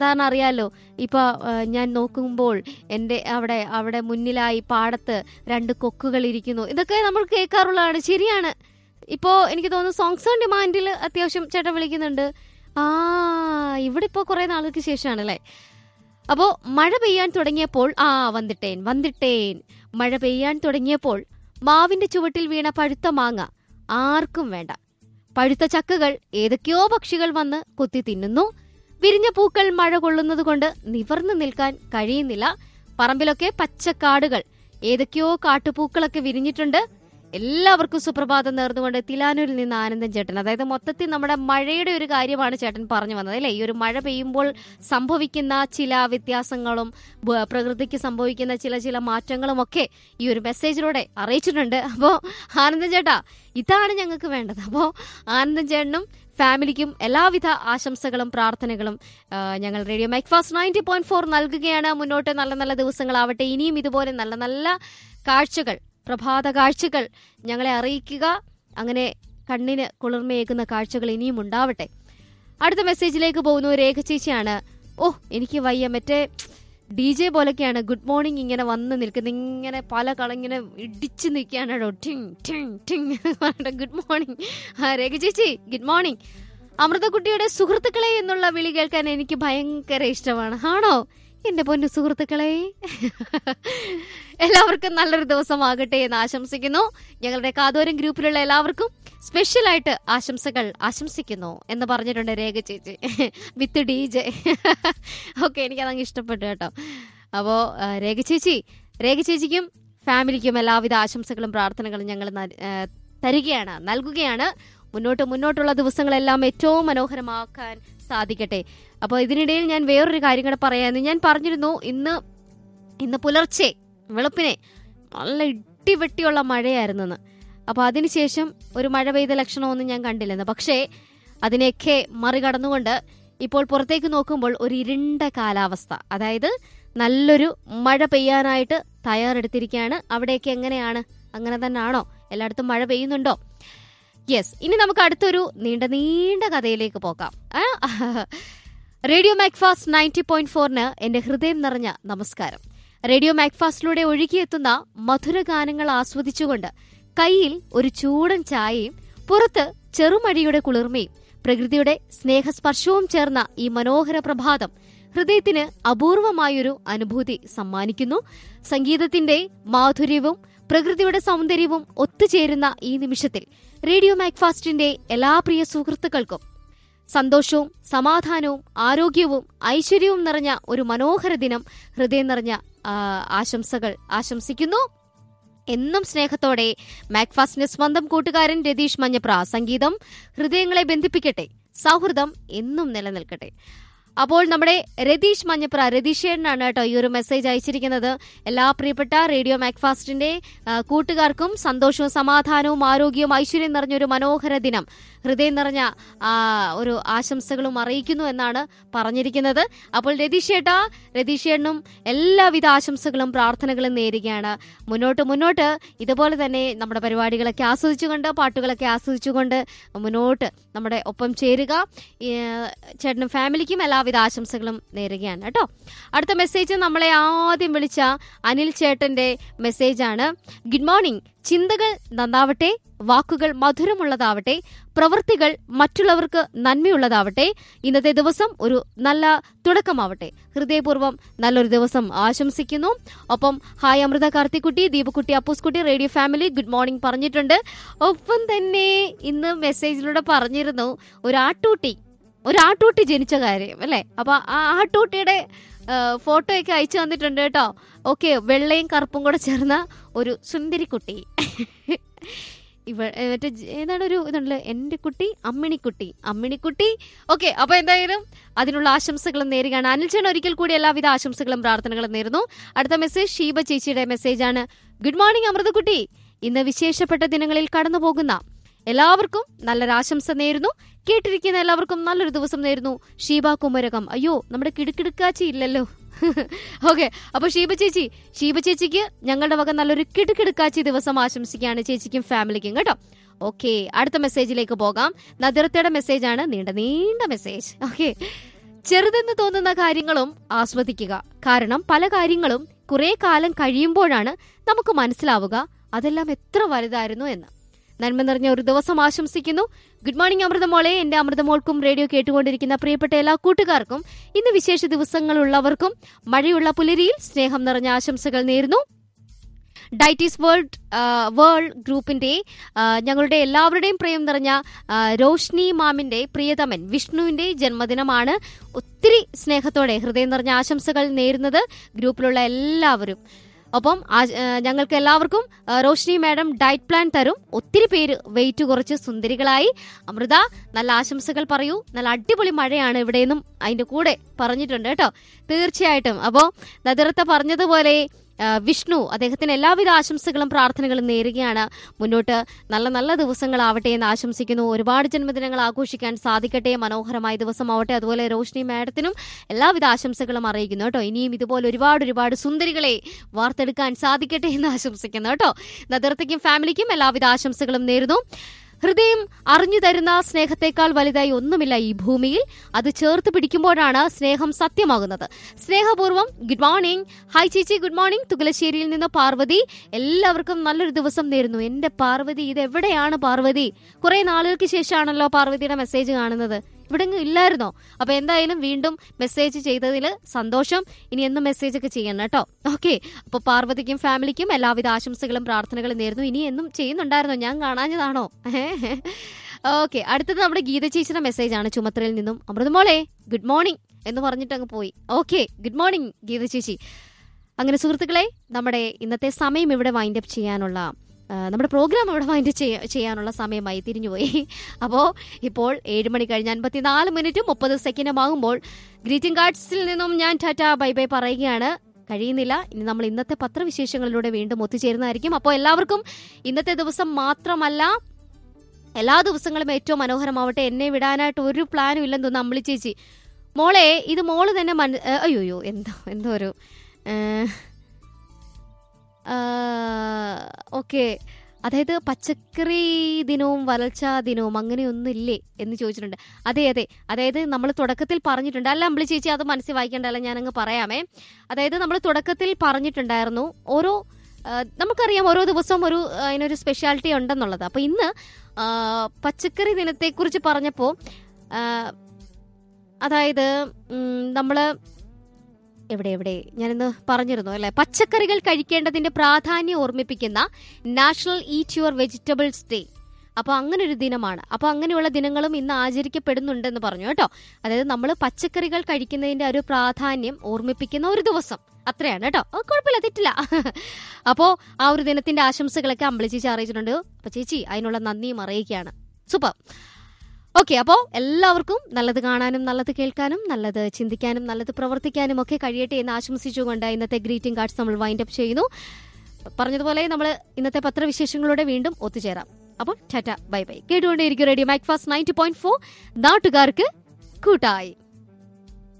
സാധാരണ അറിയാലോ ഇപ്പൊ ആ, ഞാൻ നോക്കുമ്പോൾ എൻ്റെ അവിടെ അവിടെ മുന്നിലായി പാടത്ത് രണ്ട് കൊക്കുകൾ ഇരിക്കുന്നു ഇതൊക്കെ നമ്മൾ കേൾക്കാറുള്ളതാണ് ശരിയാണ് ഇപ്പോ എനിക്ക് തോന്നുന്നു സോങ്സ് ഓൺ ഡിമാൻഡിൽ അത്യാവശ്യം ചേട്ടൻ വിളിക്കുന്നുണ്ട് ആ ഇവിടെ ഇപ്പോൾ കുറെ നാളുകൾക്ക് ശേഷമാണ് അല്ലേ അപ്പോ മഴ പെയ്യാൻ തുടങ്ങിയപ്പോൾ ആ വന്നിട്ടേൻ വന്നിട്ടേൻ മഴ പെയ്യാൻ തുടങ്ങിയപ്പോൾ മാവിന്റെ ചുവട്ടിൽ വീണ പഴുത്ത മാങ്ങ ആർക്കും വേണ്ട പഴുത്ത ചക്കകൾ ഏതൊക്കെയോ പക്ഷികൾ വന്ന് കൊത്തി തിന്നുന്നു വിരിഞ്ഞ പൂക്കൾ മഴ കൊള്ളുന്നത് കൊണ്ട് നിവർന്നു നിൽക്കാൻ കഴിയുന്നില്ല പറമ്പിലൊക്കെ പച്ചക്കാടുകൾ ഏതൊക്കെയോ കാട്ടുപൂക്കളൊക്കെ വിരിഞ്ഞിട്ടുണ്ട് എല്ലാവർക്കും സുപ്രഭാതം നേർന്നുകൊണ്ട് തിലാനൂരിൽ നിന്ന് ആനന്ദൻ ചേട്ടൻ അതായത് മൊത്തത്തിൽ നമ്മുടെ മഴയുടെ ഒരു കാര്യമാണ് ചേട്ടൻ പറഞ്ഞു വന്നത് അല്ലേ ഈ ഒരു മഴ പെയ്യുമ്പോൾ സംഭവിക്കുന്ന ചില വ്യത്യാസങ്ങളും ബ- പ്രകൃതിക്ക് സംഭവിക്കുന്ന ചില ചില മാറ്റങ്ങളും ഒക്കെ ഈ ഒരു മെസ്സേജിലൂടെ അറിയിച്ചിട്ടുണ്ട് അപ്പോൾ ആനന്ദൻ ചേട്ടാ ഇതാണ് ഞങ്ങൾക്ക് വേണ്ടത് അപ്പോൾ ആനന്ദൻ ചേട്ടനും ഫാമിലിക്കും എല്ലാവിധ ആശംസകളും പ്രാർത്ഥനകളും ആ, ഞങ്ങൾ radio Macfast ninety point four നൽകുകയാണ് മുന്നോട്ട് നല്ല നല്ല ദിവസങ്ങളാവട്ടെ ഇനിയും ഇതുപോലെ നല്ല നല്ല കാഴ്ചകൾ പ്രഭാത കാഴ്ചകൾ ഞങ്ങളെ അറിയിക്കുക അങ്ങനെ കണ്ണിന് കുളിർമയേകുന്ന കാഴ്ചകൾ ഇനിയും ഉണ്ടാവട്ടെ അടുത്ത മെസ്സേജിലേക്ക് പോകുന്നു രേഖ ചേച്ചിയാണ് ഓ എനിക്ക് വയ്യ മറ്റേ ഡി ജെ പോലൊക്കെയാണ് ഗുഡ് മോർണിംഗ് ഇങ്ങനെ വന്ന് നിൽക്കുന്നത് ഇങ്ങനെ പല കളങ്ങനെ ഇടിച്ചു നിൽക്കുകയാണ് കേട്ടോ ടിങ് ടിങ് ടിങ് ഗുഡ് മോർണിംഗ് ആ രേഖ ചേച്ചി ഗുഡ് മോർണിംഗ് അമൃതക്കുട്ടിയുടെ സുഹൃത്തുക്കളെ എന്നുള്ള വിളി കേൾക്കാൻ എനിക്ക് ഭയങ്കര ഇഷ്ടമാണ് ആണോ എന്റെ പൊന്നു സുഹൃത്തുക്കളെ എല്ലാവർക്കും നല്ലൊരു ദിവസമാകട്ടെ എന്ന് ആശംസിക്കുന്നു ഞങ്ങളുടെ കാതോരം ഗ്രൂപ്പിലുള്ള എല്ലാവർക്കും സ്പെഷ്യൽ ആയിട്ട് ആശംസകൾ ആശംസിക്കുന്നു എന്ന് പറഞ്ഞിട്ടുണ്ട് രേഖ ചേച്ചി വിത്ത് ഡി ജെ ഓക്കെ എനിക്കതങ്ങ് ഇഷ്ടപ്പെട്ടു കേട്ടോ അപ്പോ ആ, രേഖ ചേച്ചി രേഖ ചേച്ചിക്കും ഫാമിലിക്കും എല്ലാവിധ ആശംസകളും പ്രാർത്ഥനകളും ഞങ്ങൾ ന- ആ, തരികയാണ് നൽകുകയാണ് മുന്നോട്ട് മുന്നോട്ടുള്ള ദിവസങ്ങളെല്ലാം ഏറ്റവും മനോഹരമാക്കാൻ സാധിക്കട്ടെ അപ്പോൾ ഇതിനിടയിൽ ഞാൻ വേറൊരു കാര്യം കൂടെ പറയാമെന്ന് ഞാൻ പറഞ്ഞിരുന്നു ഇന്ന് ഇന്ന് പുലർച്ചെ വെളുപ്പിനെ നല്ല ഇടിവെട്ടിയുള്ള മഴയായിരുന്നെന്ന് അപ്പോൾ അതിനുശേഷം ഒരു മഴ പെയ്ത ലക്ഷണമൊന്നും ഞാൻ കണ്ടില്ലെന്ന് പക്ഷേ അതിനെയൊക്കെ മറികടന്നുകൊണ്ട് ഇപ്പോൾ പുറത്തേക്ക് നോക്കുമ്പോൾ ഒരു ഇരുണ്ട കാലാവസ്ഥ അതായത് നല്ലൊരു മഴ പെയ്യാനായിട്ട് തയ്യാറെടുത്തിരിക്കുകയാണ് അവിടെയൊക്കെ എങ്ങനെയാണ് അങ്ങനെ തന്നെ ആണോ എല്ലായിടത്തും മഴ പെയ്യുന്നുണ്ടോ യെസ് ഇനി നമുക്ക് അടുത്തൊരു നീണ്ട നീണ്ട കഥയിലേക്ക് പോകാം ആ, റേഡിയോ മാക്ഫാസ്റ്റ് നയൻറ്റി പോയിന്റ് ഫോറിന് എന്റെ ഹൃദയം നിറഞ്ഞ നമസ്കാരം റേഡിയോ മാക്ഫാസ്റ്റിലൂടെ ഒഴുകിയെത്തുന്ന മധുര ഗാനങ്ങൾ ആസ്വദിച്ചുകൊണ്ട് കയ്യിൽ ഒരു ചൂടൻ ചായയും പുറത്ത് ചെറുമഴയുടെ കുളിർമയും പ്രകൃതിയുടെ സ്നേഹസ്പർശവും ചേർന്ന ഈ മനോഹര പ്രഭാതം ഹൃദയത്തിന് അപൂർവമായൊരു അനുഭൂതി സമ്മാനിക്കുന്നു സംഗീതത്തിന്റെ മാധുര്യവും പ്രകൃതിയുടെ സൗന്ദര്യവും ഒത്തുചേരുന്ന ഈ നിമിഷത്തിൽ റേഡിയോ മാക്ഫാസ്റ്റിന്റെ എല്ലാ പ്രിയ സുഹൃത്തുക്കൾക്കും സന്തോഷവും സമാധാനവും ആരോഗ്യവും ഐശ്വര്യവും നിറഞ്ഞ ഒരു മനോഹര ദിനം ഹൃദയം നിറഞ്ഞ ആ, ആശംസകൾ ആശംസിക്കുന്നു എന്നും സ്നേഹത്തോടെ മാക്ഫാസ്റ്റിന്റെ സ്വന്തം കൂട്ടുകാരൻ രതീഷ് മഞ്ഞപ്ര സംഗീതം ഹൃദയങ്ങളെ ബന്ധിപ്പിക്കട്ടെ സൗഹൃദം എന്നും നിലനിൽക്കട്ടെ അപ്പോൾ നമ്മുടെ രതീഷ് മഞ്ഞപ്ര രതീഷേട്ടനാണ് കേട്ടോ ഈ ഒരു മെസ്സേജ് അയച്ചിരിക്കുന്നത് എല്ലാ പ്രിയപ്പെട്ട റേഡിയോ മാക്ഫാസ്റ്റിന്റെ ആ, കൂട്ടുകാർക്കും സന്തോഷവും സമാധാനവും ആരോഗ്യവും ഐശ്വര്യം നിറഞ്ഞ ഒരു മനോഹര ദിനം ഹൃദയം നിറഞ്ഞ ആ, ഒരു ആശംസകളും അറിയിക്കുന്നു എന്നാണ് പറഞ്ഞിരിക്കുന്നത് അപ്പോൾ രതീഷേട്ടാ രതീഷേട്ടനും എല്ലാവിധ ആശംസകളും പ്രാർത്ഥനകളും നേരുകയാണ് മുന്നോട്ട് മുന്നോട്ട് ഇതുപോലെ തന്നെ നമ്മുടെ പരിപാടികളൊക്കെ ആസ്വദിച്ചുകൊണ്ട് പാട്ടുകളൊക്കെ ആസ്വദിച്ചുകൊണ്ട് മുന്നോട്ട് നമ്മുടെ ഒപ്പം ചേരുക ഈ, ചേട്ടനും ഫാമിലിക്കും എല്ലാവിധ ആശംസകളും നേരുകയാണ് കേട്ടോ അടുത്ത മെസ്സേജ് നമ്മളെ ആദ്യം വിളിച്ച അനിൽ ചേട്ടന്റെ മെസ്സേജാണ് ഗുഡ് മോർണിംഗ് ചിന്തകൾ നന്നാവട്ടെ വാക്കുകൾ മധുരമുള്ളതാവട്ടെ പ്രവൃത്തികൾ മറ്റുള്ളവർക്ക് നന്മയുള്ളതാവട്ടെ ഇന്നത്തെ ദിവസം ഒരു നല്ല തുടക്കമാവട്ടെ ഹൃദയപൂർവ്വം നല്ലൊരു ദിവസം ആശംസിക്കുന്നു ഒപ്പം hi Amrutha Karthikkutty Deepakkutty Appooskutty radio family good morning പറഞ്ഞിട്ടുണ്ട് ഒപ്പം തന്നെ ഇന്ന് മെസ്സേജിലൂടെ പറഞ്ഞിരുന്നു ഒരു ആട്ടൂട്ടി ഒരു ആട്ടൂട്ടി ജനിച്ച കാര്യം അല്ലെ അപ്പൊ ആ ആട്ടൂട്ടിയുടെ ഫോട്ടോ ഒക്കെ അയച്ചു തന്നിട്ടുണ്ട് കേട്ടോ ഓക്കെ വെള്ളയും കറുപ്പും കൂടെ ചേർന്ന ഒരു സുന്ദരിക്കുട്ടി ഇവ ഏ, മറ്റേ ജ- ഏതാണ് ഒരു ഇതുണ്ടല്ലോ എന്റെ കുട്ടി അമ്മിണിക്കുട്ടി അമ്മിണിക്കുട്ടി ഓക്കെ അപ്പൊ എന്തായാലും അതിനുള്ള ആശംസകളും നേരുകയാണ് അനിൽച്ചേട്ടൻ ഒരിക്കൽ കൂടി എല്ലാവിധ ആശംസകളും പ്രാർത്ഥനകളും നേരുന്നു അടുത്ത മെസ്സേജ് ഷീബ ചേച്ചിയുടെ മെസ്സേജാണ് ഗുഡ് മോർണിംഗ് അമൃതക്കുട്ടി ഇന്ന് വിശേഷപ്പെട്ട ദിനങ്ങളിൽ കടന്നു പോകുന്ന എല്ലാവർക്കും നല്ലൊരു ആശംസ നേരുന്നു കേട്ടിരിക്കുന്ന എല്ലാവർക്കും നല്ലൊരു ദിവസം നേരുന്നു ഷീബ കുമരകം അയ്യോ നമ്മുടെ കിടുക്കിടുക്കാച്ചി ഇല്ലല്ലോ ഓക്കെ അപ്പൊ ഷീബ ചേച്ചി ഷീബ ചേച്ചിക്ക് ഞങ്ങളുടെ വക നല്ലൊരു കിടുക്കിടുക്കാച്ചി ദിവസം ആശംസിക്കുകയാണ് ചേച്ചിക്കും ഫാമിലിക്കും കേട്ടോ ഓക്കെ അടുത്ത മെസ്സേജിലേക്ക് പോകാം നദിറത്തയുടെ മെസ്സേജാണ് നീണ്ട നീണ്ട മെസ്സേജ് ഓക്കെ ചെറുതെന്ന് തോന്നുന്ന കാര്യങ്ങളും ആസ്വദിക്കുക കാരണം പല കാര്യങ്ങളും കുറെ കാലം കഴിയുമ്പോഴാണ് നമുക്ക് മനസ്സിലാവുക അതെല്ലാം എത്ര വലുതായിരുന്നു എന്ന് നന്മ നിറഞ്ഞ ഒരു ദിവസം ആശംസിക്കുന്നു ഗുഡ് മോർണിംഗ് അമൃതമോളെ എന്റെ അമൃതമോൾക്കും റേഡിയോ കേട്ടുകൊണ്ടിരിക്കുന്ന പ്രിയപ്പെട്ട എല്ലാ കൂട്ടുകാർക്കും ഇന്ന് വിശേഷ ദിവസങ്ങളുള്ളവർക്കും മഴയുള്ള പുലരിയിൽ സ്നേഹം നിറഞ്ഞ ആശംസകൾ നേരുന്നു ഡൈറ്റീസ് വേൾഡ് വേൾഡ് ഗ്രൂപ്പിന്റെ ആ, ഞങ്ങളുടെ എല്ലാവരുടെയും പ്രിയം നിറഞ്ഞ ആ, രോഷ്നി മാമിന്റെ പ്രിയതമൻ വിഷ്ണുവിന്റെ ജന്മദിനമാണ് ഒത്തിരി സ്നേഹത്തോടെ ഹൃദയം നിറഞ്ഞ ആശംസകൾ നേരുന്നത് ഗ്രൂപ്പിലുള്ള എല്ലാവരും ഒപ്പം ആ- ആ, ഞങ്ങൾക്ക് എല്ലാവർക്കും ആ, റോഷ്നി മാഡം ഡയറ്റ് പ്ലാൻ തരും ഒത്തിരി പേര് വെയിറ്റ് കുറച്ച് സുന്ദരികളായി അമൃത നല്ല ആശംസകൾ പറയൂ നല്ല അടിപൊളി മഴയാണ് ഇവിടെയെന്നും അതിന്റെ കൂടെ പറഞ്ഞിട്ടുണ്ട് കേട്ടോ തീർച്ചയായിട്ടും അപ്പോ നദിറത്ത പറഞ്ഞതുപോലെ ആ, വിഷ്ണു അദ്ദേഹത്തിന് എല്ലാവിധ ആശംസകളും പ്രാർത്ഥനകളും നേരുകയാണ് മുന്നോട്ട് നല്ല നല്ല ദിവസങ്ങളാവട്ടെ എന്ന് ആശംസിക്കുന്നു ഒരുപാട് ജന്മദിനങ്ങൾ ആഘോഷിക്കാൻ സാധിക്കട്ടെ മനോഹരമായ ദിവസമാവട്ടെ അതുപോലെ റോഷ്നി മാഡത്തിനും എല്ലാവിധ ആശംസകളും അറിയിക്കുന്നു കേട്ടോ ഇനിയും ഇതുപോലെ ഒരുപാട് ഒരുപാട് സുന്ദരികളെ വാർത്തെടുക്കാൻ സാധിക്കട്ടെ എന്ന് ആശംസിക്കുന്നു കേട്ടോ നദിർത്തയ്ക്കും ഫാമിലിക്കും എല്ലാവിധ ആശംസകളും നേരുന്നു ഹൃദയം അറിഞ്ഞു തരുന്ന സ്നേഹത്തെക്കാൾ വലുതായി ഒന്നുമില്ല ഈ ഭൂമിയിൽ അത് ചേർത്ത് പിടിക്കുമ്പോഴാണ് സ്നേഹം സത്യമാകുന്നത് സ്നേഹപൂർവ്വം ഗുഡ് മോർണിംഗ് ഹായ് ചേച്ചി ഗുഡ് മോർണിംഗ് തുകലശ്ശേരിയിൽ നിന്ന് പാർവതി എല്ലാവർക്കും നല്ലൊരു ദിവസം നേരുന്നു എന്റെ പാർവതി ഇത് എവിടെയാണ് പാർവതി കുറെ നാളുകൾക്ക് ശേഷമാണല്ലോ പാർവതിയുടെ മെസ്സേജ് കാണുന്നത് ഇവിടെ ഇല്ലായിരുന്നോ അപ്പൊ എന്തായാലും വീണ്ടും മെസ്സേജ് ചെയ്തതിൽ സന്തോഷം ഇനി എന്നും മെസ്സേജ് ഒക്കെ ചെയ്യണം കേട്ടോ ഓക്കെ അപ്പൊ പാർവതിക്കും ഫാമിലിക്കും എല്ലാവിധ ആശംസകളും പ്രാർത്ഥനകളും നേരുന്നു ഇനി എന്നും ചെയ്യുന്നുണ്ടായിരുന്നോ ഞാൻ കാണാഞ്ഞതാണോ ഓക്കെ അടുത്തത് നമ്മുടെ ഗീത ചേച്ചിയുടെ മെസ്സേജ് ആണ് ചുമത്തലയിൽ നിന്നും അമൃതമോളെ ഗുഡ് മോർണിംഗ് എന്ന് പറഞ്ഞിട്ട് അങ്ങ് പോയി ഓക്കെ ഗുഡ് മോർണിംഗ് ഗീത ചേച്ചി അങ്ങനെ സുഹൃത്തുക്കളെ നമ്മുടെ ഇന്നത്തെ സമയം ഇവിടെ വൈൻഡ് അപ്പ് ചെയ്യാനുള്ള ആ, നമ്മുടെ പ്രോഗ്രാം ഇവിടെ വൈൻഡ് ചെയ്യാനുള്ള സമയമായി തിരിഞ്ഞുപോയി അപ്പോൾ ഇപ്പോൾ ഏഴ് മണി കഴിഞ്ഞ് അൻപത്തിനാല് മിനിറ്റും മുപ്പത് സെക്കൻഡും ആകുമ്പോൾ ഗ്രീറ്റിംഗ് കാർഡ്സിൽ നിന്നും ഞാൻ ടാറ്റ ബൈ ബൈ പറയുകയാണ് കഴിയുന്നില്ല ഇനി നമ്മൾ ഇന്നത്തെ പത്രവിശേഷങ്ങളിലൂടെ വീണ്ടും ഒത്തുചേരുന്നതായിരിക്കും അപ്പോൾ എല്ലാവർക്കും ഇന്നത്തെ ദിവസം മാത്രമല്ല എല്ലാ ദിവസങ്ങളും ഏറ്റവും മനോഹരമാവട്ടെ എന്നെ വിടാനായിട്ട് ഒരു പ്ലാനും ഇല്ലെന്ന് തോന്നുന്നു അമ്പിളി ചേച്ചി മോളെ ഇത് മോള് തന്നെ മന ഏ, അയ്യോയ്യോ എന്തോ എന്തോ ഒരു ഓക്കെ അതായത് പച്ചക്കറി ദിനവും വരൾച്ചാ ദിനവും അങ്ങനെയൊന്നും ഇല്ലേ എന്ന് ചോദിച്ചിട്ടുണ്ട് അതെ അതെ അതായത് നമ്മൾ തുടക്കത്തിൽ പറഞ്ഞിട്ടുണ്ട് അല്ല അമ്പിളി ചേച്ചി അത് മനസ്സിൽ വായിക്കേണ്ടല്ല ഞാനങ്ങ് പറയാമേ അതായത് നമ്മൾ തുടക്കത്തിൽ പറഞ്ഞിട്ടുണ്ടായിരുന്നു ഓരോ ആ, നമുക്കറിയാം ഓരോ ദിവസവും ഒരു ആ, അതിനൊരു സ്പെഷ്യാലിറ്റി ഉണ്ടെന്നുള്ളത് അപ്പൊ ഇന്ന് ആ, പച്ചക്കറി ദിനത്തെക്കുറിച്ച് പറഞ്ഞപ്പോൾ അതായത് ഉം, നമ്മള് എവിടെ എവിടെ ഞാനിന്ന് പറഞ്ഞിരുന്നു അല്ലെ പച്ചക്കറികൾ കഴിക്കേണ്ടതിന്റെ പ്രാധാന്യം ഓർമ്മിപ്പിക്കുന്ന national eat your vegetables day അപ്പൊ അങ്ങനെ ഒരു ദിനമാണ് അപ്പൊ അങ്ങനെയുള്ള ദിനങ്ങളും ഇന്ന് ആചരിക്കപ്പെടുന്നുണ്ടെന്ന് പറഞ്ഞു കേട്ടോ അതായത് നമ്മൾ പച്ചക്കറികൾ കഴിക്കുന്നതിന്റെ ഒരു പ്രാധാന്യം ഓർമ്മിപ്പിക്കുന്ന ഒരു ദിവസം അത്രയാണ് കേട്ടോ അത് കുഴപ്പമില്ല തെറ്റില്ല അപ്പോ ആ ഒരു ദിനത്തിന്റെ ആശംസകളൊക്കെ അമ്പളി ചേച്ചി അറിയിച്ചിട്ടുണ്ട് അപ്പൊ ചേച്ചി അതിനുള്ള നന്ദിയും അറിയിക്കുകയാണ് സൂപ്പർ ഓക്കെ അപ്പോൾ എല്ലാവർക്കും നല്ലത് കാണാനും നല്ലത് കേൾക്കാനും നല്ലത് ചിന്തിക്കാനും നല്ലത് പ്രവർത്തിക്കാനും ഒക്കെ കഴിയട്ടെ എന്ന് ആശംസിച്ചുകൊണ്ട് ഇന്നത്തെ ഗ്രീറ്റിംഗ് കാർഡ്സ് നമ്മൾ വൈൻഡ് അപ്പ് ചെയ്യുന്നു പറഞ്ഞതുപോലെ നമ്മൾ ഇന്നത്തെ പത്രവിശേഷങ്ങളോടെ വീണ്ടും ഒത്തുചേരാം അപ്പോൾ ടാറ്റ ബൈ ബൈ കേട്ടുകൊണ്ടേയിരിക്കും radio Macfast ninety point four നാട്ടുകാർക്ക് കൂട്ടായി